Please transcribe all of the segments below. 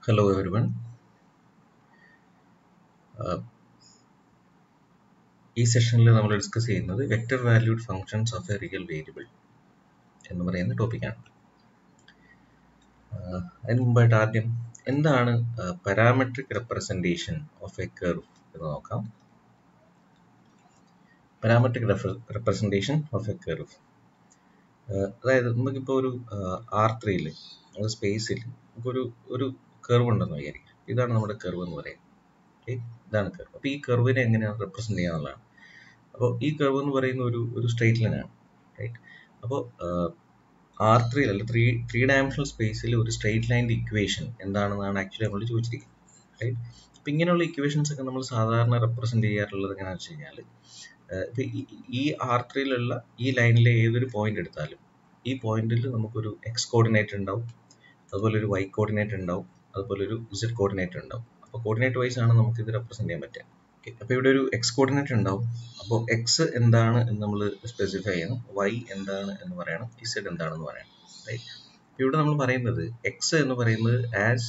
Hello everyone. Uh, ഈ സെഷനിൽ നമ്മൾ ഡിസ്കസ് ചെയ്യുന്നത് vector valued functions of a real variable എന്ന് പറയുന്ന ടോപ്പിക്കാണ് അതിന് മുമ്പായിട്ട് ആദ്യം എന്താണ് parametric representation of a curve എന്ന് നോക്കാം parametric representation of a curve അതായത് നമുക്കിപ്പോൾ ഒരു ആർ ത്രീയിൽ സ്പേസിൽ നമുക്കൊരു ഒരു കർവ് ഉണ്ടെന്ന് വിചാരിക്കും ഇതാണ് നമ്മുടെ കർവ് എന്ന് പറയുന്നത് ഓക്കെ ഇതാണ് കർവ് അപ്പോൾ ഈ കർവിനെ എങ്ങനെയാണ് റെപ്രസെൻറ്റ് ചെയ്യാന്നുള്ളതാണ് അപ്പോൾ ഈ കർവ് എന്ന് പറയുന്ന ഒരു ഒരു സ്ട്രെയിറ്റ് ലൈൻ ആണ് റൈറ്റ് അപ്പോൾ ആർ ത്രീ അല്ല ത്രീ ത്രീ ഡയമെൻഷണൽ സ്പേസിൽ ഒരു സ്ട്രെയിറ്റ് ലൈൻ്റെ ഇക്വേഷൻ എന്താണെന്നാണ് ആക്ച്വലി നമ്മൾ ചോദിച്ചിരിക്കുന്നത് റൈറ്റ് അപ്പം ഇങ്ങനെയുള്ള ഇക്വേഷൻസ് ഒക്കെ നമ്മൾ സാധാരണ റെപ്രസെൻറ്റ് ചെയ്യാറുള്ളത് എങ്ങനെയാണെന്ന് വെച്ച് കഴിഞ്ഞാൽ ഇപ്പം ഈ ആർ ത്രീയിലുള്ള ഈ ലൈനിലെ ഏതൊരു പോയിന്റ് എടുത്താലും ഈ പോയിന്റിൽ നമുക്കൊരു എക്സ് കോർഡിനേറ്റ് ഉണ്ടാവും അതുപോലെ ഒരു വൈ കോർഡിനേറ്റ് ഉണ്ടാവും അതുപോലെ ഒരു ഇസഡ് കോർഡിനേറ്റ് ഉണ്ടാവും അപ്പോൾ കോർഡിനേറ്റ് വൈസ് ആണ് നമുക്ക് ഇത് റെപ്രസെന്റ് ചെയ്യാൻ പറ്റുക ഓക്കെ അപ്പോൾ ഇവിടെ ഒരു എക്സ് കോർഡിനേറ്റ് ഉണ്ടാവും അപ്പോൾ എക്സ് എന്താണ് എന്ന് നമ്മൾ സ്പെസിഫൈ ചെയ്യണം വൈ എന്താണ് എന്ന് പറയണം ഇസഡ് എന്താണെന്ന് പറയണം റൈറ്റ് ഇവിടെ നമ്മൾ പറയുന്നത് എക്സ് എന്ന് പറയുന്നത് as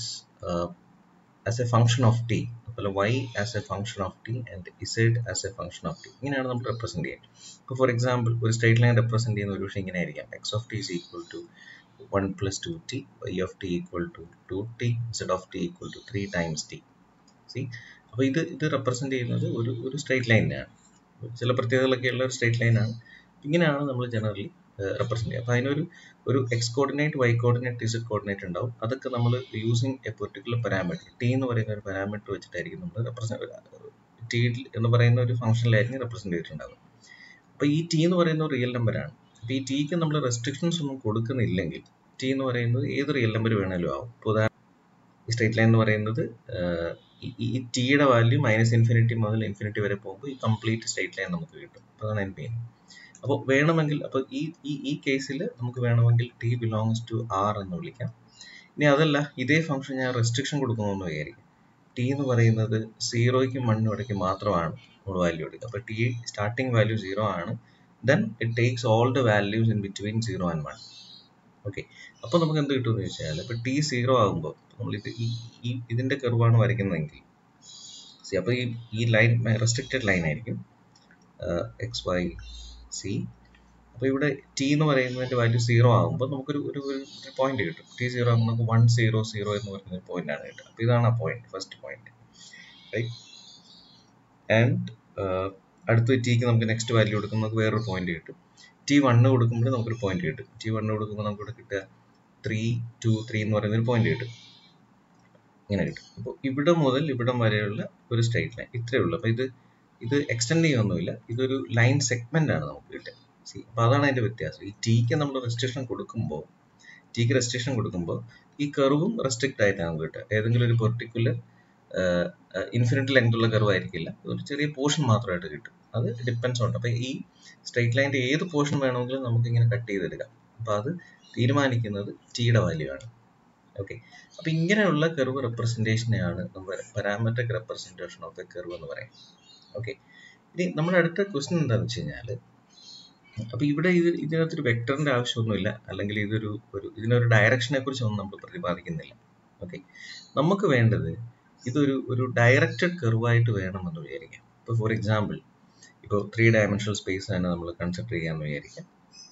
as a function of t അതുപോലെ y as a function of t and z as a function of t ഇങ്ങനെയാണ് നമ്മൾ റെപ്രസെന്റ് ചെയ്യുക ഇപ്പോൾ ഫോർ എക്സാമ്പിൾ ഒരു സ്ട്രേറ്റ് ലൈൻ റെപ്രസെന്റ് ചെയ്യുന്ന ഒരു പക്ഷേ ഇങ്ങനെ ആയിരിക്കാം x of t is equal to 1 plus 2t, y of t equal to 2t, z of t equal to 3 times t. See? അപ്പോൾ ഇത് ഇത് റെപ്രസെന്റ് ചെയ്യുന്നത് ഒരു ഒരു സ്ട്രേറ്റ് ലൈനാണ് ചില പ്രത്യേകതകളൊക്കെ ഉള്ള ഒരു സ്ട്രേറ്റ് ലൈനാണ് ഇങ്ങനെയാണ് നമ്മൾ ജനറലി റെപ്രസെന്റ് ചെയ്യുക അപ്പോൾ അതിനൊരു ഒരു x coordinate y coordinate z coordinate ഉണ്ടാവും അതൊക്കെ നമ്മൾ using a particular parameter t എന്ന് പറയുന്ന ഒരു പാരാമീറ്റർ വെച്ചിട്ടായിരിക്കും നമ്മൾ റെപ്രസെന്റ് ടി എന്ന് പറയുന്ന ഒരു ഫംഗ്ഷനിലായിരിക്കും റെപ്രസെന്റ് ചെയ്തിട്ടുണ്ടാവുക അപ്പോൾ ഈ ടി എന്ന് പറയുന്ന ഒരു റിയൽ നമ്പറാണ് അപ്പോൾ ഈ ടിക്ക് നമ്മൾ റെസ്ട്രിക്ഷൻസ് ഒന്നും കൊടുക്കുന്നില്ലെങ്കിൽ ടി എന്ന് പറയുന്നത് ഏത് റിയൽ നമ്പർ വേണേലും ആവും ഇപ്പോൾ ഉദാഹരണം ഈ സ്ട്രേറ്റ് ലൈൻ എന്ന് പറയുന്നത് ഈ ടിയുടെ വാല്യൂ മൈനസ് ഇൻഫിനിറ്റി മുതൽ ഇൻഫിനിറ്റി വരെ പോകുമ്പോൾ ഈ കംപ്ലീറ്റ് സ്ട്രേറ്റ് ലൈൻ നമുക്ക് കിട്ടും അപ്പോൾ അതാണ് എൻ പി അപ്പോൾ വേണമെങ്കിൽ അപ്പോൾ ഈ ഈ ഈ കേസിൽ നമുക്ക് വേണമെങ്കിൽ ടി ബിലോങ്സ് ടു ആർ എന്ന് വിളിക്കാം ഇനി അതല്ല ഇതേ ഫംഗ്ഷൻ ഞാൻ റെസ്ട്രിക്ഷൻ കൊടുക്കണമെന്ന് വിചാരിക്കും ടി എന്ന് പറയുന്നത് സീറോയ്ക്കും വണ്ണിനും ഇടയ്ക്ക് മാത്രമാണ് നമ്മൾ വാല്യൂ എടുക്കുക അപ്പോൾ ടി സ്റ്റാർട്ടിംഗ് വാല്യൂ സീറോ ആണ് then it takes all the values in between zero and one okay അപ്പോൾ നമുക്ക് എന്ത് കിട്ടുമെന്ന് വെച്ചാൽ ഇപ്പോൾ ടി സീറോ ആകുമ്പോൾ നമ്മൾ ഇത് ഈ ഈ ഇതിൻ്റെ കർവാണ് വരയ്ക്കുന്നതെങ്കിൽ സി അപ്പോൾ ഈ ഈ ലൈൻ റെസ്ട്രിക്റ്റഡ് ലൈൻ ആയിരിക്കും എക്സ് വൈ സി അപ്പോൾ ഇവിടെ ടി എന്ന് പറയുന്നതിൻ്റെ വാല്യൂ സീറോ ആകുമ്പോൾ നമുക്കൊരു ഒരു ഒരു പോയിന്റ് കിട്ടും ടി സീറോ ആകുമ്പോൾ നമുക്ക് വൺ സീറോ സീറോ എന്ന് പറയുന്ന ഒരു പോയിന്റ് ആണ് കിട്ടുക അപ്പോൾ ഇതാണ് ആ point first point right and അടുത്ത ടിക്ക് നമുക്ക് നെക്സ്റ്റ് വാല്യൂ കൊടുക്കുമ്പോൾ നമുക്ക് വേറൊരു പോയിന്റ് കിട്ടും ടി വണ്ണ് കൊടുക്കുമ്പോൾ നമുക്കൊരു പോയിന്റ് കിട്ടും ടി വണ്ണ് കൊടുക്കുമ്പോൾ നമുക്ക് ഇവിടെ കിട്ടുക ത്രീ ടു ത്രീ എന്ന് പറയുന്ന ഒരു പോയിന്റ് കിട്ടും ഇങ്ങനെ കിട്ടും അപ്പോൾ ഇവിടെ മുതൽ ഇവിടം വരെയുള്ള ഒരു സ്ട്രൈറ്റ് ലൈൻ ഇത്രയേ ഉള്ളൂ അപ്പോൾ ഇത് ഇത് എക്സ്റ്റെൻഡ് ചെയ്യൊന്നുമില്ല ഇതൊരു ലൈൻ സെഗ്മെന്റ് ആണ് നമുക്ക് കിട്ടുക സി അപ്പോൾ അതാണ് അതിന്റെ വ്യത്യാസം ഈ ടീക്ക് നമ്മൾ റെസ്ട്രിക്ഷൻ കൊടുക്കുമ്പോൾ ടീക്ക് റെസ്ട്രിക്ഷൻ കൊടുക്കുമ്പോൾ ഈ കർവും റെസ്ട്രിക്റ്റ് ആയിട്ടാണ് നമുക്ക് കിട്ടുക ഏതെങ്കിലും ഒരു പെർട്ടിക്കുലർ ഇൻഫിനിറ്റ് ലെങ്ത് ഉള്ള കർവ് ആയിരിക്കില്ല ഒരു ചെറിയ പോർഷൻ മാത്രമായിട്ട് കിട്ടും അത് ഡിപ്പെൻസ് ഉണ്ട് അപ്പോൾ ഈ സ്ട്രൈറ്റ് ലൈൻ്റെ ഏത് പോർഷൻ വേണമെങ്കിലും നമുക്ക് ഇങ്ങനെ കട്ട് ചെയ്തെടുക്കാം അപ്പോൾ അത് തീരുമാനിക്കുന്നത് ടിയുടെ വാല്യൂ ആണ് ഓക്കെ അപ്പോൾ ഇങ്ങനെയുള്ള കർവ് റെപ്രസെൻറ്റേഷനെയാണ് നമ്മൾ parametric representation of a curve എന്ന് പറയും ഓക്കെ ഇനി നമ്മുടെ അടുത്ത ക്വസ്റ്റ്യൻ എന്താണെന്ന് വെച്ച് കഴിഞ്ഞാൽ അപ്പോൾ ഇവിടെ ഇത് ഇതിനകത്തൊരു വെക്ടറിൻ്റെ ആവശ്യമൊന്നുമില്ല അല്ലെങ്കിൽ ഇതൊരു ഒരു ഇതിനൊരു ഡയറക്ഷനെ കുറിച്ചൊന്നും നമ്മൾ പ്രതിപാദിക്കുന്നില്ല ഓക്കെ നമുക്ക് വേണ്ടത് ഇതൊരു ഒരു ഡയറക്റ്റഡ് കർവായിട്ട് വേണമെന്ന് വിചാരിക്കാം ഇപ്പോൾ ഫോർ എക്സാമ്പിൾ ഇപ്പോൾ ത്രീ ഡയമെൻഷണൽ സ്പേസ് തന്നെ നമ്മൾ കൺസിഡർ ചെയ്യാമെന്ന് വിചാരിക്കാം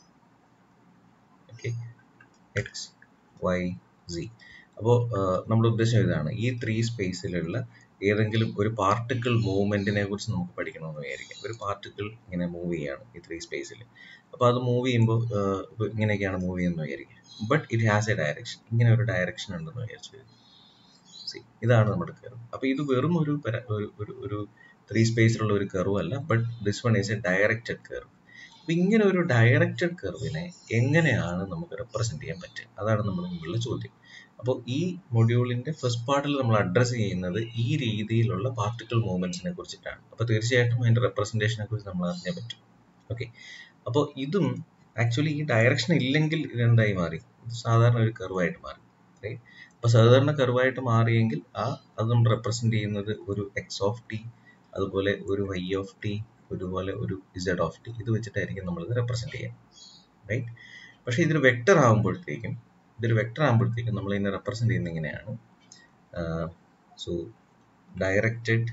ഓക്കെ എക്സ് വൈ സി അപ്പോൾ നമ്മുടെ ഉദ്ദേശം ഇതാണ് ഈ ത്രീ സ്പേസിലുള്ള ഏതെങ്കിലും ഒരു പാർട്ടിക്കിൾ മൂവ്മെന്റിനെ കുറിച്ച് നമുക്ക് പഠിക്കണമെന്ന് വിചാരിക്കാം ഒരു പാർട്ടിക്കിൾ ഇങ്ങനെ മൂവ് ചെയ്യാണ് ഈ ത്രീ സ്പേസിൽ അപ്പോൾ അത് മൂവ് ചെയ്യുമ്പോൾ ഇങ്ങനെയൊക്കെയാണ് മൂവ് ചെയ്യുന്നത് വിചാരിക്കുക but it has a direction ഇങ്ങനെ ഒരു ഡയറക്ഷൻ ഉണ്ടെന്ന് വിചാരിച്ചു സി ഇതാണ് നമ്മുടെ കർവ് അപ്പോൾ ഇത് വെറും ഒരു ഒരു ഒരു ത്രീ സ്പേസിലുള്ള ഒരു കർവ് അല്ല but this one is a directed curve അപ്പം ഇങ്ങനെ ഒരു ഡയറക്റ്റഡ് കർവിനെ എങ്ങനെയാണ് നമുക്ക് റെപ്രസെന്റ് ചെയ്യാൻ പറ്റുക അതാണ് നമ്മുടെ മുമ്പിലുള്ള ചോദ്യം അപ്പോൾ ഈ മൊഡ്യൂളിന്റെ ഫസ്റ്റ് പാർട്ടിൽ നമ്മൾ അഡ്രസ്സ് ചെയ്യുന്നത് ഈ രീതിയിലുള്ള പാർട്ടിക്കിൾ മൂവ്മെന്റ്സിനെ കുറിച്ചിട്ടാണ് അപ്പോൾ തീർച്ചയായിട്ടും അതിന്റെ റെപ്രസെന്റേഷനെ കുറിച്ച് നമ്മൾ അറിഞ്ഞേ പറ്റും ഓക്കെ അപ്പോൾ ഇതും ആക്ച്വലി ഈ ഡയറക്ഷൻ ഇല്ലെങ്കിൽ ഇതെന്തായി മാറി ഇത് സാധാരണ ഒരു കർവായിട്ട് മാറി റൈറ്റ് അപ്പോൾ സാധാരണ കർവായിട്ട് മാറിയെങ്കിൽ ആ അത് നമ്മൾ റെപ്രസെന്റ് ചെയ്യുന്നത് ഒരു എക്സ് ഓഫ് ടി അതുപോലെ ഒരു വൈ ഓഫ് ടി ഒരുപോലെ ഒരു ഇസഡ് ഓഫ് ടി ഇത് വെച്ചിട്ടായിരിക്കും നമ്മളിത് റെപ്രസെന്റ് ചെയ്യുക റൈറ്റ് പക്ഷേ ഇതൊരു വെക്റ്റർ ആകുമ്പോഴത്തേക്കും ഇതൊരു വെക്റ്റർ ആകുമ്പോഴത്തേക്കും നമ്മൾ ഇതിനെ റെപ്രസെന്റ് ചെയ്യുന്നത് ഇങ്ങനെയാണ് സോ ഡയറക്റ്റഡ്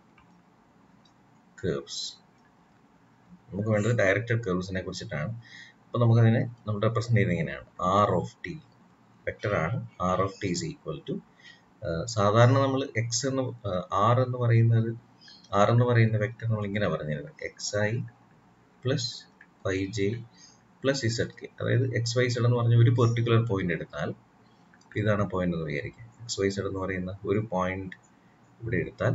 കേർവ്സ് നമുക്ക് വേണ്ടത് ഡയറക്റ്റഡ് കേർവ്സിനെ കുറിച്ചിട്ടാണ് അപ്പോൾ നമുക്കതിനെ നമ്മൾ റെപ്രസെൻ്റ് ചെയ്യുന്നത് ഇങ്ങനെയാണ് ആർ ഓഫ് ടി വെക്റ്റർ ആണ് r of t is equal to സാധാരണ നമ്മൾ എക്സ് എന്ന് ആർ എന്ന് പറയുന്നത് ആർ എന്ന് പറയുന്ന വെക്റ്റർ നമ്മൾ ഇങ്ങനെ പറഞ്ഞിരുന്നത് x i plus y j plus z k അതായത് എക്സ് വൈ സെഡ് എന്ന് പറഞ്ഞ ഒരു പെർട്ടിക്കുലർ പോയിന്റ് എടുത്താൽ ഇതാണ് പോയിന്റ് എന്ന് വിചാരിക്കുക എക്സ് വൈ സെഡ് എന്ന് പറയുന്ന ഒരു പോയിന്റ് ഇവിടെ എടുത്താൽ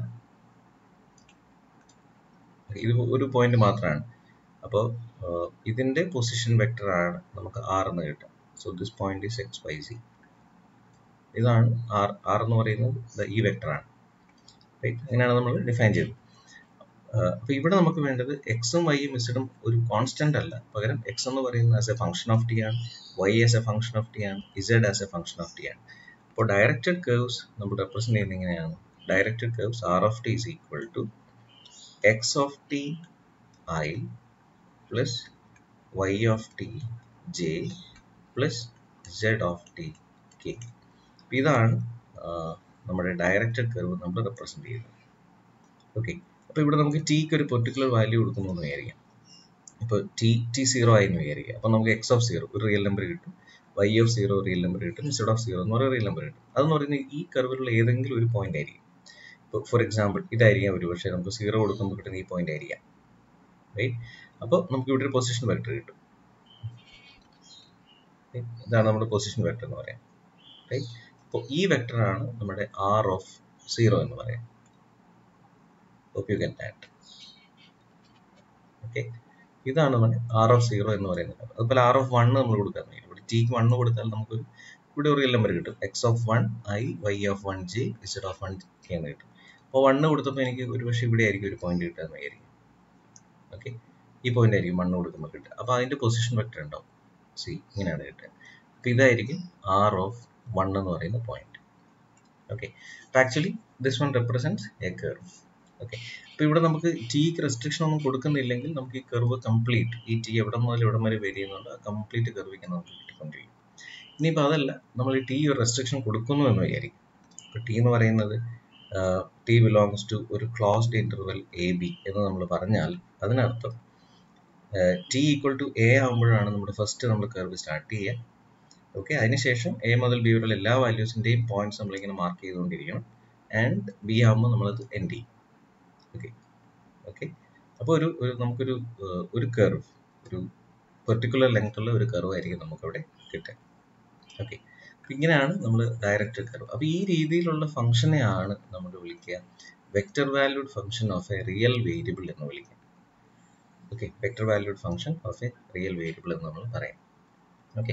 ഇത് ഒരു പോയിന്റ് മാത്രമാണ് അപ്പോൾ ഇതിന്റെ പൊസിഷൻ വെക്ടർ ആണ് നമുക്ക് ആർ എന്ന് കിട്ടുക so this point is x y z ഇതാണ് ആർ ആർ എന്ന് പറയുന്നത് ഈ വെക്ടർ ആണ് റൈറ്റ് അങ്ങനെയാണ് നമ്മൾ ഡിഫൈൻ ചെയ്തത് അപ്പോൾ ഇവിടെ നമുക്ക് വേണ്ടത് എക്സും വൈയും ഇസഡും ഒരു കോൺസ്റ്റന്റ് അല്ല പകരം എക്സ് എന്ന് പറയുന്നത് as a function of t ആണ് y as a function of t ആണ് z as a function of t ആണ് അപ്പോൾ ഡയറക്റ്റഡ് കേർവ്സ് നമ്മൾ റെപ്രസെന്റ് ചെയ്യുന്നത് ഇങ്ങനെയാണ് directed curves r of t is equal to x of t i plus y of t j plus z of t k ഇതാണ് നമ്മുടെ directed curve നമ്മൾ represent ചെയ്യുന്നത് okay അപ്പോൾ ഇവിടെ നമുക്ക് ടിക്ക് ഒരു പെർട്ടിക്കുലർ വാല്യൂ കൊടുക്കുന്നു എന്ന് വിചാരിക്കാം ഇപ്പോൾ ടി ടി സീറോ ആയി എന്ന് വിചാരിക്കുക അപ്പോൾ നമുക്ക് എക്സ് ഓഫ് സീറോ ഒരു റിയൽ നമ്പർ കിട്ടും y of zero real number കിട്ടും സെഡ് ഓഫ് സീറോ എന്ന് പറയുന്ന റിയൽ നമ്പർ കിട്ടും അതെന്ന് പറയുന്നത് ഈ കർവിലുള്ള ഏതെങ്കിലും ഒരു പോയിന്റ് ആയിരിക്കും ഇപ്പോൾ ഫോർ എക്സാമ്പിൾ ഇതായിരിക്കാം ഒരു പക്ഷേ നമുക്ക് സീറോ കൊടുക്കുമ്പോൾ കിട്ടുന്ന ഈ പോയിന്റ് ആയിരിക്കാം റൈറ്റ് അപ്പോൾ നമുക്ക് ഇവിടെ ഒരു പൊസിഷൻ വെക്ടർ കിട്ടും ഇതാണ് നമ്മുടെ പൊസിഷൻ വെക്ടർ എന്ന് പറയാം റൈറ്റ് അപ്പോൾ ഈ വെക്ടർ ആണ് നമ്മുടെ ആർ ഓഫ് സീറോ എന്ന് പറയാം hope you get that okay ഇതാണ് നമ്മുടെ ആർ ഓഫ് സീറോ എന്ന് പറയുന്നത് അതുപോലെ ആർ ഓഫ് വൺ നമ്മൾ കൊടുക്കാൻ കഴിയും ഇവിടെ ടിക്ക് വണ്ണ് കൊടുത്താൽ നമുക്ക് ഇവിടെ ഒരു റിയൽ നമ്പർ കിട്ടും x of one i y of one j z of one k എന്ന് കിട്ടും അപ്പോൾ വണ്ണ് കൊടുത്തപ്പോൾ എനിക്ക് ഒരു പക്ഷേ ഇവിടെ ആയിരിക്കും ഒരു പോയിന്റ് കിട്ടുക എന്ന് വിചാരിക്കും ഓക്കെ ഈ പോയിന്റ് ആയിരിക്കും മണ്ണ് കൊടുക്കുമ്പോൾ കിട്ടുക അപ്പോൾ അതിന്റെ പൊസിഷൻ വെക്ടർ ഉണ്ടാവും സി ഇങ്ങനെയാണ് കിട്ടുക അപ്പോൾ ഇതായിരിക്കും ആർ ഓഫ് വൺ എന്ന് പറയുന്ന point okay actually this one represents a curve okay അപ്പോൾ ഇവിടെ നമുക്ക് ടിക്ക് റെസ്ട്രിക്ഷൻ ഒന്നും കൊടുക്കുന്നില്ലെങ്കിൽ നമുക്ക് ഈ കർവ് കംപ്ലീറ്റ് ഈ ടി എവിടെ മുതൽ എവിടെ വരെ വരി ചെയ്യുന്നുണ്ട് ആ കംപ്ലീറ്റ് കർവിക്ക് നമുക്ക് കിട്ടിക്കൊണ്ടിരിക്കും ഇനിയിപ്പോൾ അതല്ല നമ്മൾ ഈ ടി ഒരു റെസ്ട്രിക്ഷൻ കൊടുക്കുന്നു എന്ന് വിചാരിക്കും ഇപ്പോൾ ടി എന്ന് പറയുന്നത് ടി ബിലോങ്സ് ടു ഒരു ക്ലോസ്ഡ് ഇന്റർവെൽ എ ബി എന്ന് നമ്മൾ പറഞ്ഞാൽ അതിനർത്ഥം ടി ഈക്വൽ ടു എ ആകുമ്പോഴാണ് നമ്മുടെ ഫസ്റ്റ് നമ്മൾ കർവ് സ്റ്റാർട്ട് ചെയ്യുക ഓക്കെ അതിനുശേഷം എ മുതൽ ബി വരെയുള്ള എല്ലാ വാല്യൂസിൻ്റെയും പോയിന്റ്സ് നമ്മളിങ്ങനെ മാർക്ക് ചെയ്തുകൊണ്ടിരിക്കണം ആൻഡ് ബി ആകുമ്പോൾ നമ്മളത് എൻഡ് ചെയ്യും ഓക്കെ ഓക്കെ അപ്പോൾ ഒരു ഒരു നമുക്കൊരു ഒരു കർവ് ഒരു പെർട്ടിക്കുലർ ലെങ്ത് ഉള്ള ഒരു കർവ് ആയിരിക്കും നമുക്കവിടെ കിട്ടുക ഓക്കെ ഇങ്ങനെയാണ് നമ്മൾ ഡയറക്റ്റ് കർവ് അപ്പോൾ ഈ രീതിയിലുള്ള ഫംഗ്ഷനെയാണ് നമ്മൾ വിളിക്കുക vector valued function of a real variable എന്ന് വിളിക്കുക okay vector valued function of a real variable എന്ന് നമ്മൾ പറയാം ഓക്കെ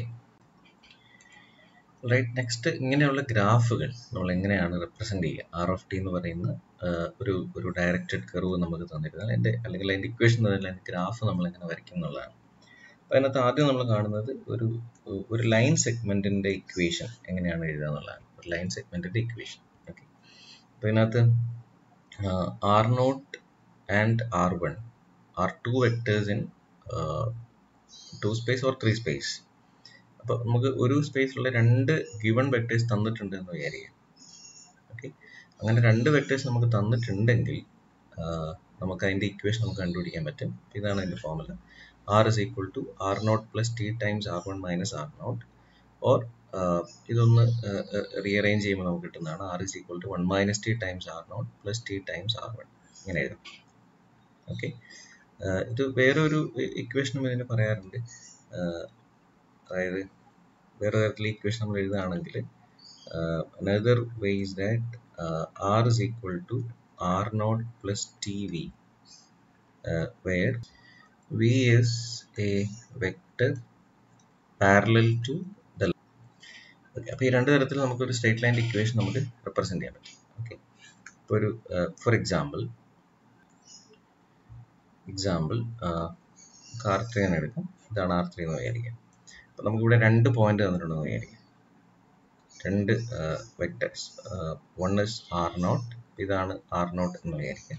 റൈറ്റ് നെക്സ്റ്റ് ഇങ്ങനെയുള്ള ഗ്രാഫുകൾ നമ്മൾ എങ്ങനെയാണ് റെപ്രസെന്റ് ചെയ്യുക ആർ ഓഫ് ടി എന്ന് പറയുന്ന ഒരു ഒരു ഡയറക്റ്റഡ് കർവ് നമുക്ക് തന്നിരുന്നാൽ എൻ്റെ അല്ലെങ്കിൽ അതിൻ്റെ ഇക്വേഷൻ തന്നില്ല അതിൻ്റെ ഗ്രാഫ് നമ്മൾ എങ്ങനെ വരയ്ക്കും എന്നുള്ളതാണ് അപ്പോൾ അതിനകത്ത് ആദ്യം നമ്മൾ കാണുന്നത് ഒരു ഒരു ലൈൻ സെഗ്മെന്റിന്റെ ഇക്വേഷൻ എങ്ങനെയാണ് എഴുതുക എന്നുള്ളതാണ് ഒരു ലൈൻ സെഗ്മെന്റിന്റെ ഇക്വേഷൻ ഓക്കെ അപ്പോൾ ഇതിനകത്ത് r naught and r one r two vectors in two space or three space അപ്പോൾ നമുക്ക് ഒരു സ്പേസിലുള്ള രണ്ട് ഗിവൺ വെക്ടേഴ്സ് തന്നിട്ടുണ്ട് എന്ന് വിചാരിക്കാം ഓക്കെ അങ്ങനെ രണ്ട് വെക്ടേഴ്സ് നമുക്ക് തന്നിട്ടുണ്ടെങ്കിൽ നമുക്ക് അതിൻ്റെ ഇക്വേഷൻ നമുക്ക് കണ്ടുപിടിക്കാൻ പറ്റും ഇതാണ് അതിൻ്റെ formula r is equal to r naught plus t times r one minus r naught or ഇതൊന്ന് റീഅറേഞ്ച് ചെയ്യുമ്പോൾ നമുക്ക് കിട്ടുന്നതാണ് r is equal to one minus t times r naught plus t times r one ഇങ്ങനെ എഴുതാം okay ഇത് വേറൊരു ഇക്വേഷനും ഇതിന് പറയാറുണ്ട് അതായത് വേറെ തരത്തിൽ ഇക്വേഷൻ നമ്മൾ എഴുതുകയാണെങ്കിൽ another way is that r is equal to r naught plus t v where v is a vector parallel to the okay അപ്പോൾ ഈ രണ്ട് തരത്തിൽ നമുക്കൊരു സ്ട്രേറ്റ് ലൈൻ്റെ ഇക്വേഷൻ നമുക്ക് റെപ്രസെൻറ്റ് ചെയ്യാൻ പറ്റും ഓക്കെ ഇപ്പോൾ ഒരു for example example r three എന്ന് എടുക്കാം ഇതാണ് ആർ ത്രീ എന്ന് വിചാരിക്കാം അപ്പോൾ നമുക്കിവിടെ രണ്ട് പോയിന്റ് തന്നിട്ടുണ്ടെന്ന് വിചാരിക്കാം രണ്ട് vectors one is r naught ഇതാണ് ആർ നോട്ട് എന്ന് വിചാരിക്കാം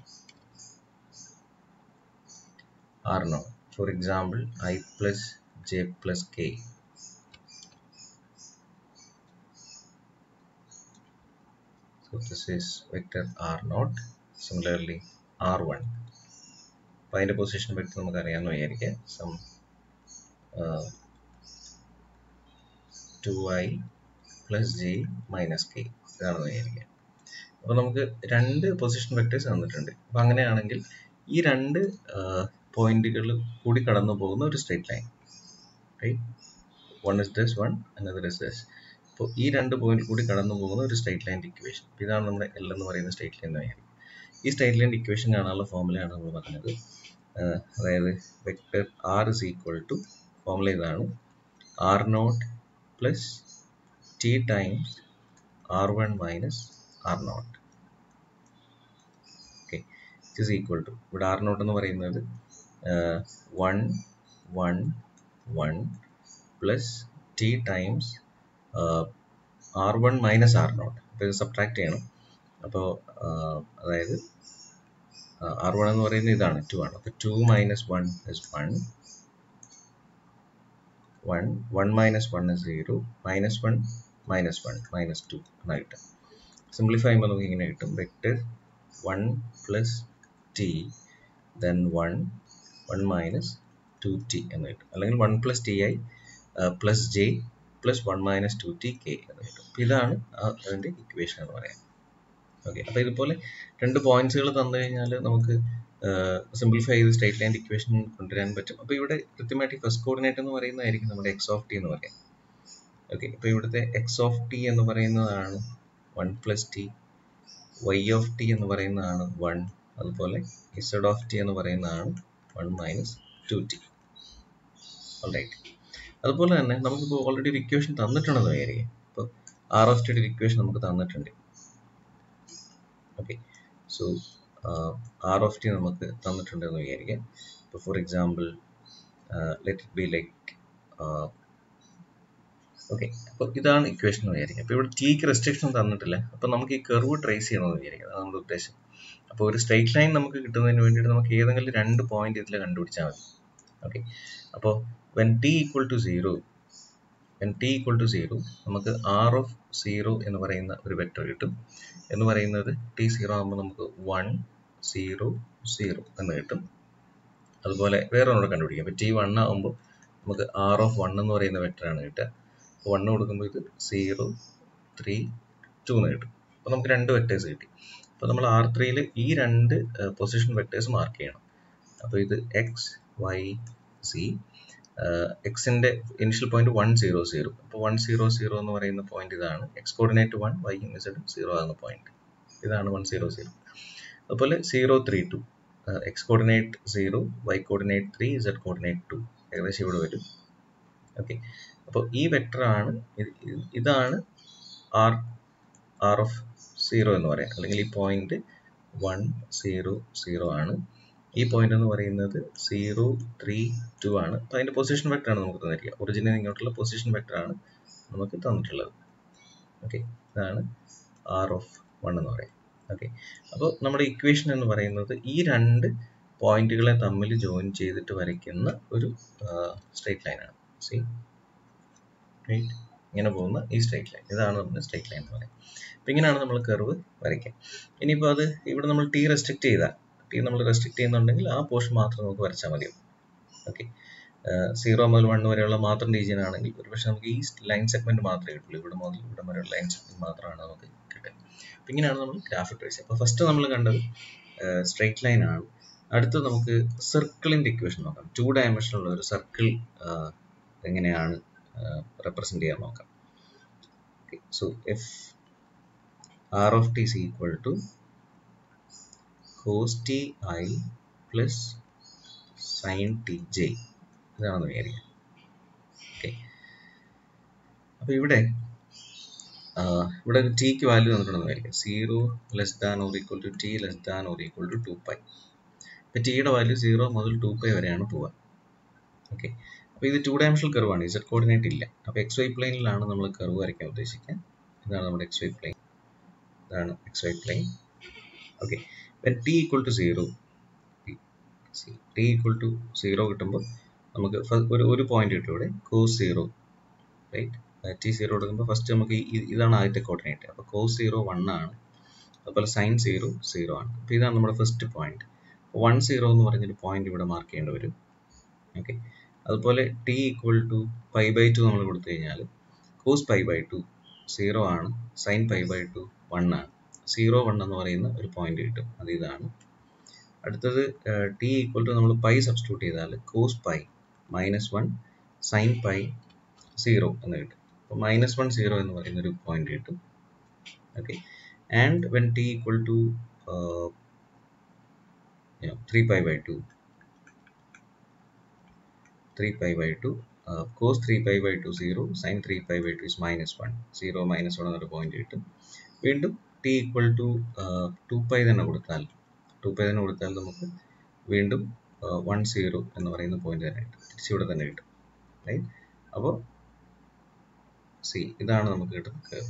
r naught for example i plus j plus k so So this is vector r naught. Similarly, r1. അപ്പോൾ അതിൻ്റെ പൊസിഷൻ വെക്ടർ നമുക്ക് അറിയാമെന്ന് വിചാരിക്കുക some two i plus j minus k ഇതാണെന്ന് വിചാരിക്കുക അപ്പോൾ നമുക്ക് രണ്ട് പൊസിഷൻ വെക്ടേഴ്സ് തന്നിട്ടുണ്ട് അപ്പോൾ അങ്ങനെയാണെങ്കിൽ ഈ രണ്ട് പോയിന്റുകൾ കൂടി കടന്നു പോകുന്ന ഒരു straight line right one is this one another is this അപ്പോൾ ഈ രണ്ട് പോയിന്റ് കൂടി കടന്നു പോകുന്ന ഒരു സ്ട്രേറ്റ് ലൈൻ്റെ ഇക്വേഷൻ ഇതാണ് നമ്മുടെ എൽ എന്ന് പറയുന്ന സ്ട്രേറ്റ് ലൈൻ എന്ന് വിചാരിക്കുക ഈ സ്ട്രേറ്റ് ലൈൻ്റെ ഇക്വേഷൻ കാണാനുള്ള ഫോമുലയാണ് നമ്മൾ പറഞ്ഞത് അതായത് vector r is equal to formula ഇതാണ് r naught plus t times r one minus r naught okay it is equal to ഇവിടെ ആർ നോട്ട് എന്ന് പറയുന്നത് one one one plus t times r one minus r naught അപ്പോൾ ഇത് subtract ചെയ്യണം അപ്പോൾ അതായത് R one എന്ന് പറയുന്നത് ഇതാണ് ടു ആണ് അപ്പോൾ two minus one is one one one minus one is zero minus one minus one minus two എന്നാണ് കിട്ടുക സിംപ്ലിഫൈ ചെയ്യുമ്പോൾ നമുക്ക് ഇങ്ങനെ കിട്ടും vector one plus t then one one minus two t എന്ന് കിട്ടും അല്ലെങ്കിൽ one plus t i plus j plus one minus two t k എന്ന് കിട്ടും ഇതാണ് അതിൻ്റെ ഇക്വേഷൻ എന്ന് പറയാം ഓക്കെ അപ്പോൾ ഇതുപോലെ രണ്ട് പോയിന്റ്സുകൾ തന്നു കഴിഞ്ഞാൽ നമുക്ക് സിംപ്ലിഫൈ ചെയ്ത് സ്ട്രേറ്റ് ലൈൻ ഇക്വേഷൻ കൊണ്ടുവരാൻ പറ്റും അപ്പോൾ ഇവിടെ കൃത്യമായിട്ട് ഫസ്റ്റ് കോർഡിനേറ്റ് എന്ന് പറയുന്നതായിരിക്കും നമ്മുടെ എക്സ് ഓഫ് ടി എന്ന് പറയാം ഓക്കെ ഇപ്പോൾ ഇവിടുത്തെ എക്സ് ഓഫ് ടി എന്ന് പറയുന്നതാണ് one plus t y of t എന്ന് പറയുന്നതാണ് വൺ അതുപോലെ ഇസഡ് ഓഫ് ടി എന്ന് പറയുന്നതാണ് one minus two t right അതുപോലെ തന്നെ നമുക്കിപ്പോൾ ഓൾറെഡി ഒരു ഇക്വേഷൻ തന്നിട്ടുണ്ടെന്ന് വിചാരിക്കും ഇപ്പോൾ ആർ ഓഫ് ടിയുടെ ഇക്വേഷൻ നമുക്ക് തന്നിട്ടുണ്ട് okay so r of t നമുക്ക് തന്നിട്ടുണ്ടെന്ന് വിചാരിക്കാം ഇപ്പോൾ for example let it be like okay അപ്പോൾ ഇതാണ് ഇക്വേഷൻ എന്ന് വിചാരിക്കുക അപ്പോൾ ഇവിടെ ടിക്ക് റെസ്ട്രിക്ഷൻ തന്നിട്ടില്ല അപ്പോൾ നമുക്ക് ഈ കർവ് ട്രേസ് ചെയ്യണമെന്ന് വിചാരിക്കുക അതാണ് നമ്മുടെ ഉദ്ദേശം അപ്പോൾ ഒരു സ്ട്രൈറ്റ് ലൈൻ നമുക്ക് കിട്ടുന്നതിന് വേണ്ടിയിട്ട് നമുക്ക് ഏതെങ്കിലും രണ്ട് പോയിന്റ് ഇതിൽ കണ്ടുപിടിച്ചാൽ മതി ഓക്കെ അപ്പോൾ when t equal to zero when t equal to zero നമുക്ക് ആർ ഓഫ് സീറോ എന്ന് പറയുന്ന ഒരു വെക്ടർ കിട്ടും എന്ന് പറയുന്നത് ടി സീറോ ആകുമ്പോൾ നമുക്ക് വൺ സീറോ സീറോ എന്ന് കിട്ടും അതുപോലെ വേറെ ഒന്നുകൂടെ കണ്ടുപിടിക്കാം അപ്പോൾ ടി വൺ ആകുമ്പോൾ നമുക്ക് ആർ ഓഫ് വൺ എന്ന് പറയുന്ന വെക്ടറാണ് കിട്ടുക അപ്പോൾ വണ്ണ് കൊടുക്കുമ്പോൾ ഇത് സീറോ ത്രീ ടു എന്ന് കിട്ടും അപ്പോൾ നമുക്ക് രണ്ട് വെക്ടേഴ്സ് കിട്ടി അപ്പോൾ നമ്മൾ ആർ ത്രീയിൽ ഈ രണ്ട് പൊസിഷൻ വെക്ടേഴ്സ് മാർക്ക് ചെയ്യണം അപ്പോൾ ഇത് എക്സ് വൈ സി എക്സിൻ്റെ initial point one zero zero അപ്പോൾ വൺ സീറോ സീറോ എന്ന് പറയുന്ന പോയിന്റ് ഇതാണ് എക്സ് കോർഡിനേറ്റ് വൺ വൈയും ഇസഡും സീറോ ആകുന്ന പോയിന്റ് ഇതാണ് വൺ സീറോ സീറോ അതുപോലെ zero three two x coordinate zero y coordinate three z coordinate two ഏകദേശം ഇവിടെ വരും ഓക്കെ അപ്പോൾ ഈ വെക്ടറാണ് ഇതാണ് ആർ ആർ ഓഫ് സീറോ എന്ന് പറയാം അല്ലെങ്കിൽ ഈ പോയിന്റ് വൺ സീറോ സീറോ ആണ് ഈ പോയിന്റ് എന്ന് പറയുന്നത് സീറോ ത്രീ ടു ആണ് അപ്പോൾ അതിൻ്റെ പൊസിഷൻ വെക്ടർ ആണ് നമുക്ക് തന്നിരിക്കുക ഒറിജിനൽ ഇങ്ങോട്ടുള്ള പൊസിഷൻ വെക്ടർ ആണ് നമുക്ക് തന്നിട്ടുള്ളത് ഓക്കെ ഇതാണ് ആർ ഓഫ് വൺ എന്ന് പറയും ഓക്കെ അപ്പോൾ നമ്മുടെ ഇക്വേഷൻ എന്ന് പറയുന്നത് ഈ രണ്ട് പോയിന്റുകളെ തമ്മിൽ ജോയിൻ ചെയ്തിട്ട് വരയ്ക്കുന്ന ഒരു സ്ട്രേറ്റ് ലൈനാണ് സി റൈറ്റ് ഇങ്ങനെ പോകുന്ന ഈ സ്ട്രേറ്റ് ലൈൻ ഇതാണ് നമ്മുടെ സ്ട്രേറ്റ് ലൈൻ എന്ന് പറയുന്നത് അപ്പോൾ ഇങ്ങനെയാണ് നമ്മൾ കർവ് വരയ്ക്കുക ഇനിയിപ്പോൾ അത് ഇവിടെ നമ്മൾ ടി റെസ്ട്രിക്ട് ചെയ്താൽ ടി നമ്മൾ റെസ്ട്രിക്ട് ചെയ്യുന്നുണ്ടെങ്കിൽ ആ പോർഷൻ മാത്രം നമുക്ക് വരച്ചാൽ മതിയാവും ഓക്കെ സീറോ മുതൽ വൺ വരെയുള്ള മാത്രം റീജിയൻ ആണെങ്കിൽ ഒരുപക്ഷെ നമുക്ക് ഈ ലൈൻ സെഗ്മെന്റ് മാത്രമേ കിട്ടുള്ളൂ ഇവിടെ മുതൽ ഇവിടെ വരെയുള്ള ലൈൻ സെഗ്മെന്റ് മാത്രമാണ് നമുക്ക് കിട്ടുക അപ്പം ഇങ്ങനെയാണ് നമ്മൾ ഗ്രാഫ് ട്രേസ് അപ്പോൾ ഫസ്റ്റ് നമ്മൾ കണ്ടത് സ്ട്രൈറ്റ് ലൈൻ ആണ് അടുത്ത് നമുക്ക് സർക്കിളിൻ്റെ ഇക്വേഷൻ നോക്കാം ടു ഡയമെൻഷനുള്ള ഒരു സർക്കിൾ എങ്ങനെയാണ് റെപ്രസെൻ്റ് ചെയ്യാൻ നോക്കാം okay so f r of t is equal to cos t i plus sin t j ഇതാണെന്ന് വിചാരിക്കാം ഓക്കെ അപ്പോൾ ഇവിടെ ഇവിടെ ടിക്ക് വാല്യൂ തന്നിട്ടുണ്ടെന്ന് വിചാരിക്കാം zero less than or equal to t less than or equal to two pi അപ്പോൾ ടിയുടെ value zero മുതൽ ടു പൈ വരെയാണ് പോവുക ഓക്കെ അപ്പോൾ ഇത് ടു ഡയമെൻഷണൽ കർവാണ് ഇസഡ് കോർഡിനേറ്റ് ഇല്ല അപ്പോൾ എക്സ് വൈ പ്ലെയിനിലാണ് നമ്മൾ കർവ് വരയ്ക്കാൻ ഉദ്ദേശിക്കുക ഇതാണ് നമ്മുടെ എക്സ് വൈ പ്ലെയിൻ ഇതാണ് x y plane okay when t equal to zero t equal to zero കിട്ടുമ്പോൾ നമുക്ക് ഒരു ഒരു പോയിന്റ് കിട്ടും ഇവിടെ cos zero right t zero എടുക്കുമ്പോൾ ഫസ്റ്റ് നമുക്ക് ഇതാണ് ആദ്യത്തെ കോർഡിനേറ്റ് അപ്പോൾ കോസ് സീറോ വൺ ആണ് അതുപോലെ സൈൻ സീറോ സീറോ ആണ് അപ്പോൾ ഇതാണ് നമ്മുടെ ഫസ്റ്റ് പോയിന്റ് വൺ സീറോ എന്ന് പറഞ്ഞൊരു പോയിന്റ് ഇവിടെ മാർക്ക് ചെയ്യേണ്ടി വരും ഓക്കെ അതുപോലെ t equal to pi by two നമ്മൾ കൊടുത്തു കഴിഞ്ഞാൽ cos pi by two zero ആണ് sine pi by two one ആണ് സീറോ വൺ എന്ന് പറയുന്ന ഒരു പോയിന്റ് കിട്ടും അത് ഇതാണ് അടുത്തത് ടി ഈക്വൽ ടു നമ്മൾ പൈ സബ്സ്റ്റിറ്റ്യൂട്ട് ചെയ്താൽ cos pi minus one sine pi zero എന്ന് കിട്ടും അപ്പോൾ മൈനസ് വൺ സീറോ എന്ന് പറയുന്ന ഒരു പോയിന്റ് കിട്ടും okay and when t equal to three pi by two three pi by two cos three pi by two zero sine three pi by two is minus one zero minus one എന്നൊരു point കിട്ടും വീണ്ടും t equal to two pi തന്നെ കൊടുത്താൽ to pi തന്നെ കൊടുത്താൽ നമുക്ക് വീണ്ടും one zero എന്ന് പറയുന്ന പോയിന്റ് തന്നെ കിട്ടും തിരിച്ചിവിടെ തന്നെ കിട്ടും റൈറ്റ് അപ്പോൾ സി ഇതാണ് നമുക്ക് കിട്ടുന്ന കർവ്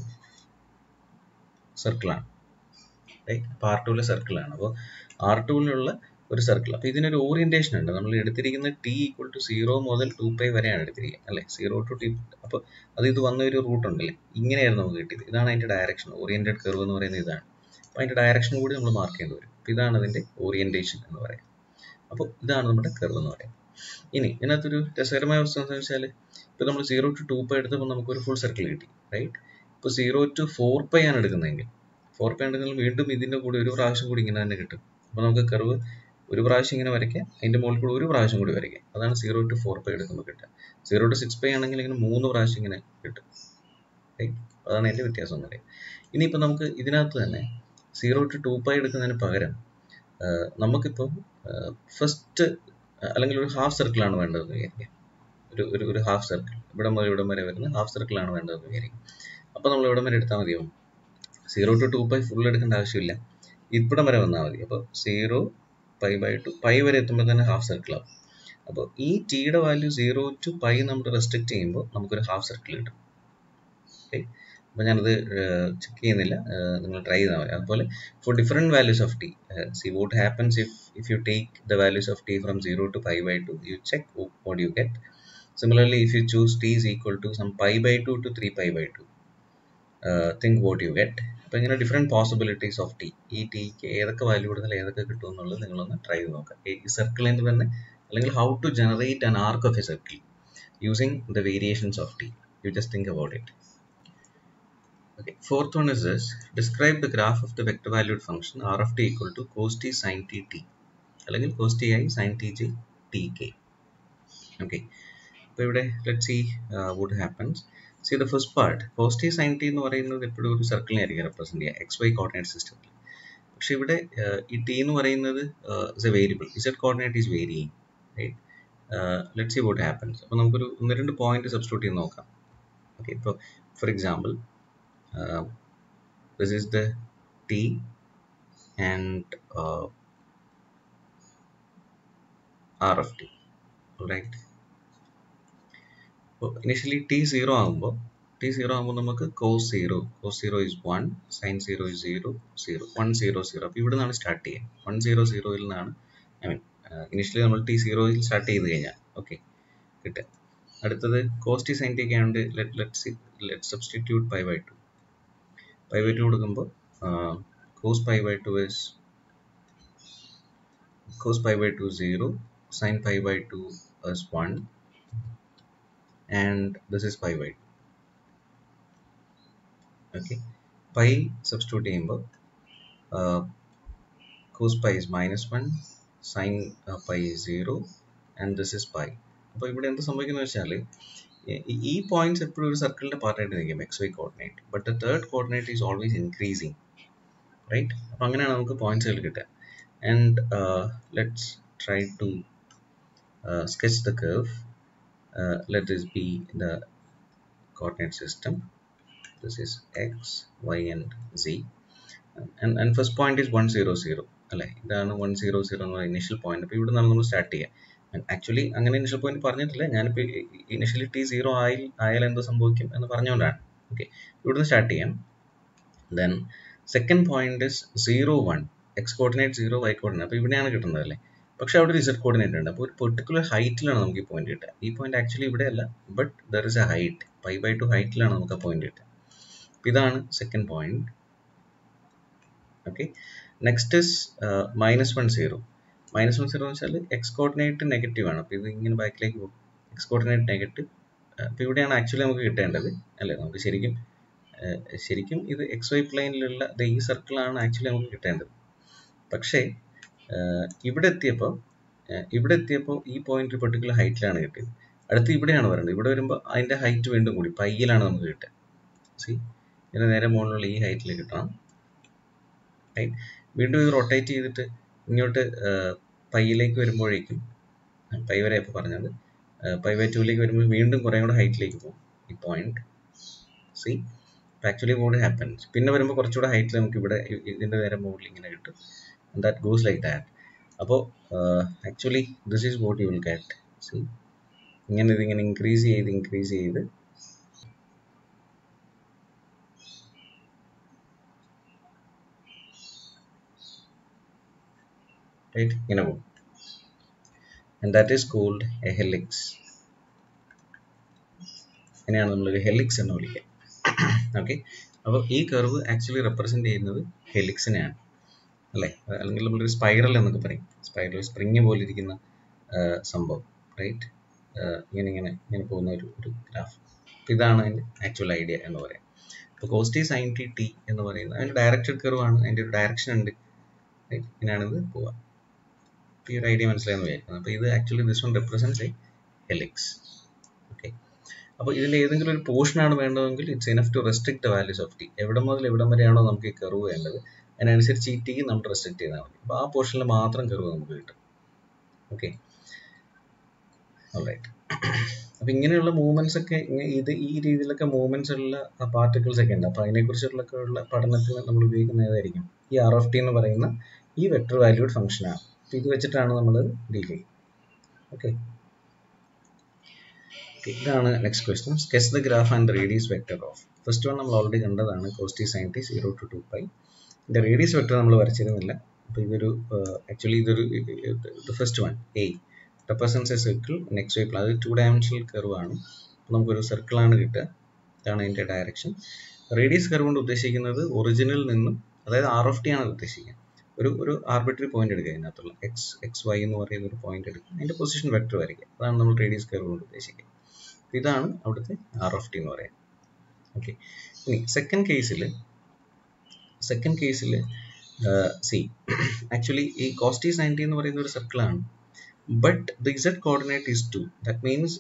സർക്കിളാണ് റൈറ്റ് അപ്പോൾ ആർ ടുവിലെ സർക്കിളാണ് അപ്പോൾ ആർ ടുവിലുള്ള ഒരു സർക്കിൾ അപ്പോൾ ഇതിനൊരു ഓറിയന്റേഷൻ ഉണ്ട് നമ്മൾ എടുത്തിരിക്കുന്നത് ടി ഈക്വൽ ടു സീറോ മുതൽ ടു പൈ വരെയാണ് എടുത്തിരിക്കുന്നത് അല്ലേ സീറോ ടു ടി അപ്പോൾ അത് ഇത് വന്ന ഒരു റൂട്ട് ഉണ്ടല്ലേ ഇങ്ങനെയായിരുന്നു നമുക്ക് കിട്ടിയത് ഇതാണ് അതിൻ്റെ ഡയറക്ഷൻ ഓറിയന്റഡ് കർവ് എന്ന് പറയുന്നത് ഇതാണ് അപ്പോൾ അതിൻ്റെ ഡയറക്ഷൻ കൂടി നമ്മൾ മാർക്ക് ചെയ്യേണ്ടി വരും അപ്പോൾ ഇതാണ് അതിൻ്റെ ഓറിയന്റേഷൻ എന്ന് പറയുന്നത് അപ്പോൾ ഇതാണ് നമ്മുടെ കർവ് എന്ന് പറയുന്നത് ഇനി ഇതിനകത്തൊരു രസകരമായ വസ്തു എന്താണെന്ന് വെച്ചാൽ ഇപ്പോൾ നമ്മൾ സീറോ ടു ടു പൈ എടുത്തപ്പോൾ നമുക്കൊരു ഫുൾ സർക്കിൾ കിട്ടി റൈറ്റ് ഇപ്പോൾ സീറോ ടു ഫോർ പൈ ആണ് എടുക്കുന്നതെങ്കിൽ ഫോർ പൈ എടുക്കുന്നത് വീണ്ടും ഇതിൻ്റെ കൂടി ഒരു പ്രാവശ്യം കൂടി ഇങ്ങനെ തന്നെ കിട്ടും അപ്പോൾ നമുക്ക് കർവ് ഒരു പ്രാവശ്യം ഇങ്ങനെ വരയ്ക്കാം അതിൻ്റെ മുകളിൽ കൂടി ഒരു പ്രാവശ്യം കൂടി വരയ്ക്കാം അതാണ് സീറോ ടു ഫോർ പൈ എടുക്കുമ്പോൾ കിട്ടുക സീറോ ടു സിക്സ് പൈ ആണെങ്കിൽ ഇങ്ങനെ മൂന്ന് പ്രാവശ്യം ഇങ്ങനെ കിട്ടും റൈറ്റ് അതാണ് അതിൻ്റെ വ്യത്യാസം എന്ന് പറയുന്നത് ഇനിയിപ്പോൾ നമുക്ക് ഇതിനകത്ത് തന്നെ സീറോ ടു ടു പൈ എടുക്കുന്നതിന് പകരം നമുക്കിപ്പോൾ ഫസ്റ്റ് അല്ലെങ്കിൽ ഒരു ഹാഫ് സർക്കിളാണ് വേണ്ടതെന്ന് വിചാരിക്കാം ഒരു ഒരു ഒരു ഹാഫ് സർക്കിൾ ഇവിടെ മുതൽ ഇവിടം വരെ വരുന്ന ഹാഫ് സർക്കിളാണ് വേണ്ടതെന്ന് വിചാരിക്കും അപ്പോൾ നമ്മൾ ഇവിടം വരെ എടുത്താൽ മതിയാവും zero to two pi full എടുക്കേണ്ട ആവശ്യമില്ല ഇവിടം വരെ വന്നാൽ മതി അപ്പോൾ zero pi by two pi വരെ എത്തുമ്പോൾ തന്നെ ഹാഫ് സർക്കിൾ ആവും അപ്പോൾ ഈ ടിയുടെ വാല്യൂ സീറോ ടു പൈ നമ്മൾ റെസ്ട്രിക്ട് ചെയ്യുമ്പോൾ നമുക്കൊരു ഹാഫ് സർക്കിൾ കിട്ടും ഓക്കെ അപ്പോൾ ഞാനത് ചെക്ക് ചെയ്യുന്നില്ല നിങ്ങൾ ട്രൈ ചെയ്താൽ മതി അതുപോലെ for different values of t see what happens if if you take the values of t from zero to pi by two you check what you get similarly if you choose t is equal to some pi by two to three pi by two think what you get അപ്പോൾ ഇങ്ങനെ different possibilities of t ഈ ടിക്ക് ഏതൊക്കെ value കൊടുത്താൽ ഏതൊക്കെ കിട്ടും എന്നുള്ളത് നിങ്ങളൊന്ന് ട്രൈ ചെയ്ത് നോക്കാം ഈ സർക്കിളിൻ്റെ തന്നെ അല്ലെങ്കിൽ how to generate an arc of a circle using the variations of t you just think about it Okay, fourth one is this. Describe the graph of the vector valued function r of t equal to cos t sin t t. അല്ലെങ്കിൽ cos ti sin tj tk. Okay. അപ്പോൾ ഇവിടെ let see what happens see the first part cos t sin t എന്ന് പറയുന്നത് എപ്പോഴും ഒരു സർക്കിളിനെ ആയിരിക്കും represent ചെയ്യുക X y coordinate സിസ്റ്റത്തിൽ പക്ഷെ ഇവിടെ ഈ ടി എന്ന് പറയുന്നത് is a variable z coordinate is varying right let see what happens അപ്പോൾ നമുക്കൊരു ഒന്ന് രണ്ട് പോയിന്റ് സബ്സ്റ്റിറ്റ്യൂട്ട് ചെയ്ത് നോക്കാം ഓക്കെ ഇപ്പോൾ for example uh, this is the t and uh, r of t right അപ്പോൾ ഇനിഷ്യലി ടി സീറോ ആകുമ്പോൾ t zero ആകുമ്പോൾ നമുക്ക് cos zero cos zero is one sine zero is zero zero one zero zero അപ്പോൾ ഇവിടെ നിന്നാണ് start ചെയ്യുക one zero സീറോയിൽ നിന്നാണ് ഐ മീൻ ഇനിഷ്യലി നമ്മൾ ടി സീറോയിൽ സ്റ്റാർട്ട് ചെയ്ത് കഴിഞ്ഞാൽ ഓക്കെ കിട്ടുക അടുത്തത് കോസ് ടി സൈൻ ടി ഒക്കെ ആയതുകൊണ്ട് let let let substitute pi by two pi by two കൊടുക്കുമ്പോൾ cos pi by two is cos pi by two zero sine pi by two is one and this is pi by two okay pi substitute ചെയ്യുമ്പോൾ cos pi is minus one sine pi zero and this is pi അപ്പോൾ ഇവിടെ എന്ത് സംഭവിക്കുന്നത് വെച്ചാൽ ഈ points എപ്പോഴും ഒരു സർക്കിളിന്റെ പാർട്ടായിട്ട് നിൽക്കും x y coordinate but the third coordinate is always increasing right അപ്പം അങ്ങനെയാണ് നമുക്ക് പോയിന്റ്സുകൾ കിട്ടുക and let's try to sketch the curve uh, let this be the coordinate system this is x y and z and, and first point is 100 അല്ലേ ഇതാണ് one zero zero എന്ന് പറയുന്ന initial point അപ്പോൾ ഇവിടെ നിന്നാണ് നമ്മൾ സ്റ്റാർട്ട് ചെയ്യുക actually അങ്ങനെ ഇനിഷ്യൽ പോയിന്റ് പറഞ്ഞിട്ടില്ല ഞാനിപ്പോൾ ഇനിഷ്യലി ടി സീറോ ആയി ആയാൽ എന്ത് സംഭവിക്കും എന്ന് പറഞ്ഞുകൊണ്ടാണ് ഓക്കെ ഇവിടുന്ന് സ്റ്റാർട്ട് ചെയ്യാം then second point is zero one x coordinate zero y coordinate അപ്പോൾ ഇവിടെയാണ് കിട്ടുന്നത് അല്ലേ പക്ഷേ അവിടെ ഒരു ഇസഡ് കോർഡിനേറ്റ് ഉണ്ട് അപ്പോൾ ഒരു പെർട്ടിക്കുലർ ഹൈറ്റിലാണ് നമുക്ക് ഈ പോയിന്റ് കിട്ടുക ഈ പോയിന്റ് ആക്ച്വലി ഇവിടെ അല്ല but there is a height pi by two ഹൈറ്റിലാണ് നമുക്ക് ആ പോയിന്റ് കിട്ടുക അപ്പോൾ ഇതാണ് second point okay next is minus one zero minus one zero എന്ന് വെച്ചാൽ എക്സ് കോർഡിനേറ്റ് നെഗറ്റീവ് ആണ് അപ്പോൾ ഇത് ഇങ്ങനെ ബാക്കിലേക്ക് പോകും എക്സ് കോർഡിനേറ്റ് നെഗറ്റീവ് അപ്പോൾ ഇവിടെയാണ് ആക്ച്വലി നമുക്ക് കിട്ടേണ്ടത് അല്ലേ നമുക്ക് ശരിക്കും ഏർ ശരിക്കും ഇത് എക്സ് വൈ പ്ലെയിനിലുള്ള ഈ സർക്കിളാണ് ആക്ച്വലി നമുക്ക് കിട്ടേണ്ടത് പക്ഷേ ഏർ ഇവിടെ എത്തിയപ്പോൾ ഏർ ഇവിടെ എത്തിയപ്പോൾ ഈ പോയിന്റ് പെർട്ടിക്കുലർ ഹൈറ്റിലാണ് കിട്ടിയത് അടുത്ത് ഇവിടെയാണ് വരേണ്ടത് ഇവിടെ വരുമ്പോൾ അതിൻ്റെ ഹൈറ്റ് വീണ്ടും കൂടി പയ്യിലാണ് നമുക്ക് കിട്ടുക സി ഇതിന് നേരെ മുകളിലുള്ള ഈ ഹൈറ്റിൽ കിട്ടണം റൈറ്റ് വീണ്ടും ഇത് റൊട്ടേറ്റ് ചെയ്തിട്ട് ഇങ്ങോട്ട് പൈയിലേക്ക് വരുമ്പോഴേക്കും പൈ വരെ ഇപ്പോൾ പറഞ്ഞത് പൈ ബൈ ടൂലേക്ക് വരുമ്പോൾ വീണ്ടും കുറേ കൂടെ ഹൈറ്റിലേക്ക് പോകും ഈ point see actually what happens പിന്നെ വരുമ്പോൾ കുറച്ചുകൂടെ ഹൈറ്റിൽ നമുക്ക് ഇവിടെ ഇ- ഇതിന്റെ നേരെ മുകളിൽ ഇങ്ങനെ കിട്ടും ദാറ്റ് ഗോസ് ലൈക്ക് ദാറ്റ് അപ്പോൾ actually this is what you will get see ഇങ്ങനെ ഇതിങ്ങനെ ഇൻക്രീസ് ചെയ്ത് ഇൻക്രീസ് ചെയ്ത് റൈറ്റ് ഇങ്ങനെ പോകും and that is called a helix ഇതിനെയാണ് നമ്മളൊരു ഹെലിക്സ് എന്ന് വിളിക്കുക ഓക്കെ അപ്പോൾ ഈ കർവ് ആക്ച്വലി റെപ്രസെന്റ് ചെയ്യുന്നത് ഹെലിക്സിനെയാണ് അല്ലേ അല്ലെങ്കിൽ നമ്മളൊരു സ്പൈറൽ എന്നൊക്കെ പറയും സ്പൈറൽ സ്പ്രിങ് പോലെ ഇരിക്കുന്ന ആ, സംഭവം റൈറ്റ് ഇങ്ങനെ ഇങ്ങനെ ഇങ്ങനെ പോകുന്ന ഒരു ഒരു ഗ്രാഫ് ഇതാണ് അതിൻ്റെ ആക്ച്വൽ ഐഡിയ എന്ന് പറയാം ഇപ്പോൾ കോസ്റ്റി സൈൻ ടി ടി എന്ന് പറയുന്നത് അതിൻ്റെ ഡയറക്റ്റഡ് കർവ് ആണ് അതിൻ്റെ ഒരു ഡയറക്ഷൻ ഉണ്ട് Right? ഇങ്ങനെയാണിത് പോവുക അപ്പോൾ ഈ ഒരു ഐഡിയ മനസ്സിലായെന്ന് വിചാരിക്കുന്നു അപ്പോൾ ഇത് actually this one represents a helix okay അപ്പോൾ ഇതിൽ ഏതെങ്കിലും ഒരു പോർഷൻ ആണ് വേണ്ടതെങ്കിൽ it's enough to restrict the values of t എവിടെ മുതൽ എവിടെ വരെയാണോ നമുക്ക് ഈ കർവ് വേണ്ടത് അതിനനുസരിച്ച് ഈ ടി നമ്മൾ റെസ്ട്രിക്ട് ചെയ്താൽ മതി അപ്പോൾ ആ പോർഷനിൽ മാത്രം കർവ് നമുക്ക് കിട്ടും ഓക്കെ റൈറ്റ് അപ്പോൾ ഇങ്ങനെയുള്ള മൂവ്മെന്റ്സ് ഒക്കെ ഇങ്ങ- ഇത് ഈ രീതിയിലൊക്കെ മൂവ്മെന്റ്സ് ഉള്ള പാർട്ടിക്കിൾസ് ഒക്കെ ഉണ്ട് അപ്പോൾ അതിനെക്കുറിച്ചുള്ളൊക്കെ ഉള്ള പഠനത്തിന് നമ്മൾ ഉപയോഗിക്കുന്ന ഏതായിരിക്കും ഈ ആർ എഫ് ടി എന്ന് പറയുന്ന ഈ വെക്ടർ വാല്യൂഡ് ഫംഗ്ഷനാണ് അപ്പോൾ ഇത് വെച്ചിട്ടാണ് നമ്മൾ ഡീൽ ചെയ്യുക ഓക്കെ ഇതാണ് next question sketch the graph and radius vector of first one നമ്മൾ ഓൾറെഡി കണ്ടതാണ് cos t sine t zero to two pi ഇതിൻ്റെ റേഡിയസ് വെക്ടർ നമ്മൾ വരച്ചിരുന്നില്ല അപ്പോൾ ഇതൊരു ആക്ച്വലി ഇതൊരു first one a represents a circle next വൈപ്പിൾ അത് ടു ഡയമെൻഷണൽ കർവ് ആണ് അപ്പോൾ നമുക്കൊരു സർക്കിളാണ് കിട്ടുക ഇതാണ് അതിൻ്റെ ഡയറക്ഷൻ റേഡിയസ് കർവ് കൊണ്ട് ഉദ്ദേശിക്കുന്നത് ഒറിജിനിൽ നിന്നും അതായത് ആർ എഫ് ടി ആണ് ഉദ്ദേശിക്കുക ഒരു ഒരു ആർബിട്രറി പോയിന്റ് എടുക്കുക അതിനകത്തുള്ള എക്സ് എക്സ് വൈ എന്ന് പറയുന്ന ഒരു പോയിന്റ് എടുക്കുക അതിൻ്റെ പൊസിഷൻ വെക്ടർ വരയ്ക്കുക അതാണ് നമ്മൾ റേഡിയസ് കർവ് കൊണ്ട് ഉദ്ദേശിക്കുക അപ്പോൾ ഇതാണ് അവിടുത്തെ ആർ എഫ് ടി എന്ന് പറയുന്നത് ഓക്കെ ഇനി സെക്കൻഡ് കേസിൽ സെക്കൻഡ് കേസിൽ സി ആക്ച്വലി ഈ കോസ്റ്റി നയൻറ്റി എന്ന് പറയുന്ന ഒരു സർക്കിളാണ് but the z coordinate is two that means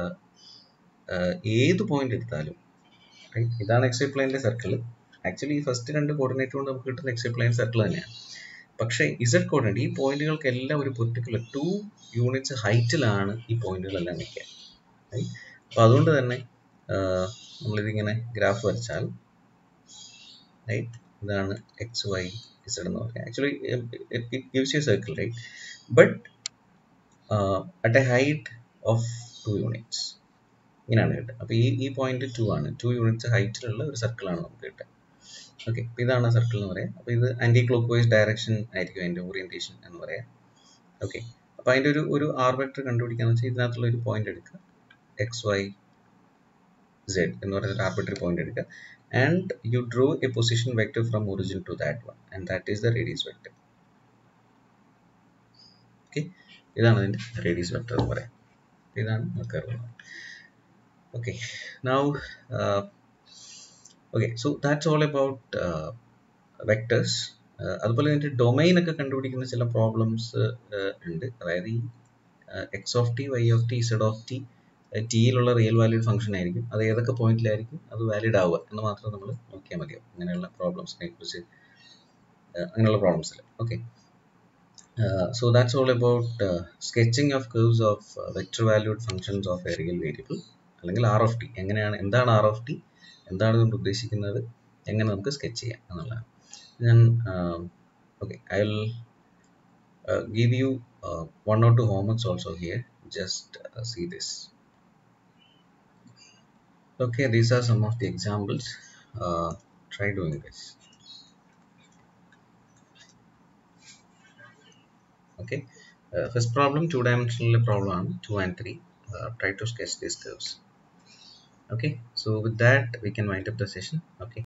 ഏത് പോയിന്റ് എടുത്താലും right? ഇതാണ് എക്സ് പ്ലെയിനിലെ സർക്കിൾ ആക്ച്വലി ഈ ഫസ്റ്റ് രണ്ട് കോർഡിനേറ്റ് കൊണ്ട് നമുക്ക് കിട്ടുന്ന എക്സ് പ്ലെയിൻ സർക്കിൾ തന്നെയാണ് പക്ഷേ ഇസഡ് കോർഡിനേറ്റ് ഈ പോയിന്റുകൾക്കെല്ലാം ഒരു പെർട്ടിക്കുലർ ടു യൂണിറ്റ്സ് ഹൈറ്റിലാണ് ഈ പോയിന്റുകളെല്ലാം നിൽക്കുക റൈറ്റ് അപ്പോൾ അതുകൊണ്ട് തന്നെ ആഹ്, നമ്മളിതിങ്ങനെ ഗ്രാഫ് വരച്ചാൽ റൈറ്റ് ഇതാണ് എക്സ് വൈ ഇസഡ് എന്ന് പറയുന്നത് actually it gives you circle right but at a height of two units ഇങ്ങനെയാണ് കിട്ടുക അപ്പോൾ ഈ ഈ പോയിന്റ് ടു ആണ് ടു യൂണിറ്റ്സ് ഹൈറ്റിലുള്ള ഒരു സർക്കിളാണ് നമുക്ക് കിട്ടുക ഓക്കെ അപ്പോൾ ഇതാണ് സർക്കിൾ എന്ന് പറയാം അപ്പോൾ ഇത് ആൻറ്റി ക്ലോക്ക് വൈസ് ഡയറക്ഷൻ ആയിരിക്കും അതിൻ്റെ ഓറിയന്റേഷൻ എന്ന് പറയാം ഓക്കെ അപ്പോൾ അതിൻ്റെ ഒരു ഒരു ആർ വെക്ടർ കണ്ടുപിടിക്കാന്ന് വെച്ചാൽ ഇതിനകത്തുള്ള ഒരു പോയിന്റ് എടുക്കുക എക്സ് വൈ സെഡ് എന്ന് പറയുന്ന ഒരു ആർബിട്രറി പോയിന്റ് എടുക്കുക and you draw a position vector from origin to that one and that is the radius vector okay ഇതാണ് അതിൻ്റെ റേഡിയസ് വെക്ടർ എന്ന് പറയാം ഇതാണ് curve okay now uh, okay so that's all about uh, vectors uh, അതുപോലെ ഇതിൻ്റെ domain ഒക്കെ കണ്ടുപിടിക്കുന്ന ചില പ്രോബ്ലംസ് ഉണ്ട് അതായത് ഈ x of t y of t z of t ടിയിലുള്ള റിയൽ വാല്യൂഡ് ഫംഗ്ഷൻ ആയിരിക്കും അത് ഏതൊക്കെ പോയിന്റിലായിരിക്കും അത് വാലിഡ് ആവുക എന്ന് മാത്രം നമ്മൾ നോക്കിയാൽ മതിയാവും അങ്ങനെയുള്ള പ്രോബ്ലംസിനെ കുറിച്ച് uh, അങ്ങനെയുള്ള പ്രോബ്ലംസിൽ okay so that's all about uh, sketching of curves of uh, vector valued functions of a real variable അല്ലെങ്കിൽ ആർ എഫ് ടി എങ്ങനെയാണ് എന്താണ് ആർ എഫ് ടി എന്താണ് ഇതുകൊണ്ട് ഉദ്ദേശിക്കുന്നത് എങ്ങനെ നമുക്ക് സ്കെച്ച് ചെയ്യാം എന്നുള്ളതാണ് ഞാൻ okay I will give you one or two homeworks also here just see this okay these are some of the examples uh, try doing this okay uh, first problem two dimensional problem ആണ് 2 and 3 uh, try to sketch these curves okay so with that we can wind up the session okay